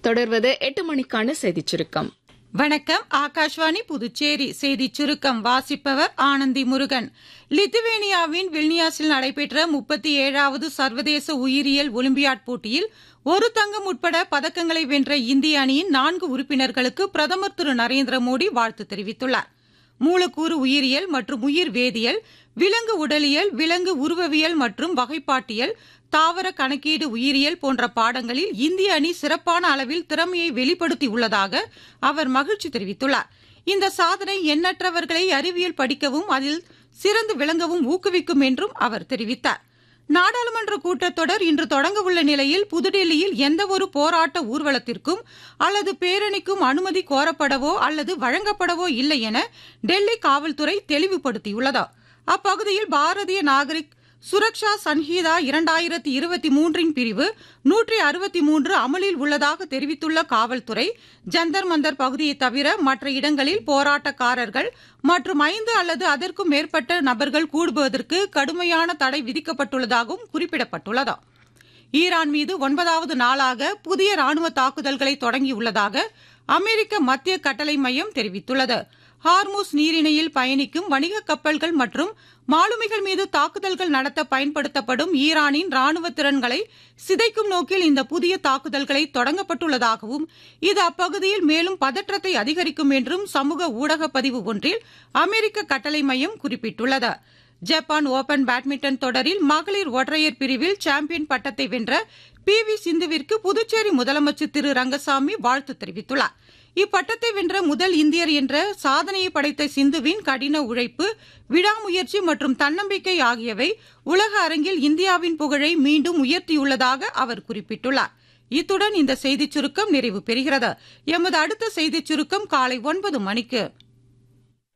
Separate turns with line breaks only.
தொடர்வது எட்டு மணிக்கான செய்திச் சுருக்கம்
வணக்கம் ஆகாஷ்வாணி புதுச்சேரி செய்தி சுருக்கம் வாசிப்பவர் ஆனந்தி முருகன் லித்துவேனியாவின் வில்னியாஸில் நடைபெற்ற முப்பத்தி ஏழாவது சர்வதேச உயிரியல் ஒலிம்பியாட் போட்டியில் ஒரு தங்கம் உட்பட பதக்கங்களை வென்ற இந்திய அணியின் நான்கு உறுப்பினர்களுக்கு பிரதமர் திரு நரேந்திர மோடி வாழ்த்து தெரிவித்துள்ளார் மூலக்கூறு உயிரியல் மற்றும் உயிர் வேதியியல் விலங்கு உடலியல் விலங்கு உருவவியல் மற்றும் வகைப்பாட்டியல் தாவர கணக்கீடு உயிரியல் போன்ற பாடங்களில் இந்திய அணி சிறப்பான அளவில் திறமையை வெளிப்படுத்தியுள்ளதாக அவர் மகிழ்ச்சி தெரிவித்துள்ளார் இந்த சாதனை எண்ணற்றவர்களை அறிவியல் படிக்கவும் அதில் சிறந்து விளங்கவும் ஊக்குவிக்கும் என்றும் அவர் தெரிவித்தார் நாடாளுமன்ற கூட்டத்தொடர் இன்று தொடங்க உள்ள நிலையில் புதுடெல்லியில் எந்தவொரு போராட்ட ஊர்வலத்திற்கும் அல்லது பேரணிக்கும் அனுமதி கோரப்படவோ அல்லது வழங்கப்படவோ இல்லை என டெல்லி காவல்துறை தெளிவுபடுத்தியுள்ளது அப்பகுதியில் பாரதிய நாகரிக் சுரக்ஷா சன்ஹீதா இரண்டாயிரத்தி இருபத்தி மூன்றின் பிரிவு நூற்றி அறுபத்தி மூன்று அமலில் உள்ளதாக தெரிவித்துள்ள காவல்துறை ஜந்தர் மந்தர் பகுதியை தவிர மற்ற இடங்களில் போராட்டக்காரர்கள் மற்றும் ஐந்து அல்லது அதற்கும் மேற்பட்ட நபர்கள் கூடுவதற்கு கடுமையான தடை விதிக்கப்பட்டுள்ளதாகவும் குறிப்பிடப்பட்டுள்ளது ஈரான் மீது ஒன்பதாவது நாளாக புதிய ராணுவ தாக்குதல்களை தொடங்கியுள்ளதாக அமெரிக்க மத்திய கட்டளை மையம் தெரிவித்துள்ளது ஹார்மூஸ் நீரிணையில் பயணிக்கும் வணிக கப்பல்கள் மற்றும் மாலுமிகள் மீது தாக்குதல்கள் நடத்த பயன்படுத்தப்படும் ஈரானின் ராணுவ திறன்களை சிதைக்கும் நோக்கில் இந்த புதிய தாக்குதல்களை தொடங்கப்பட்டுள்ளதாகவும் இது அப்பகுதியில் மேலும் பதற்றத்தை அதிகரிக்கும் என்றும் சமூக ஊடக பதிவு ஒன்றில் அமெரிக்க கட்டளை மையம் குறிப்பிட்டுள்ளது ஜப்பான் ஓபன் பேட்மிண்டன் தொடரில் மகளிர் ஒற்றையர் பிரிவில் சாம்பியன் பட்டத்தை வென்ற பி வி சிந்துவிற்கு புதுச்சேரி முதலமைச்சர் திரு ரங்கசாமி வாழ்த்து தெரிவித்துள்ளார் இப்பட்டத்தை வென்ற முதல் இந்தியர் என்ற சாதனையை படைத்த சிந்துவின் கடின உழைப்பு விடாமுயற்சி மற்றும் தன்னம்பிக்கை ஆகியவை உலக அரங்கில் இந்தியாவின் புகழை மீண்டும் உயர்த்தியுள்ளதாக அவர் குறிப்பிட்டுள்ளார் இத்துடன் இந்த செய்திச் சுருக்கம் நிறைவு பெறுகிறது எமது அடுத்த செய்திச் சுருக்கம் காலை ஒன்பது மணிக்கு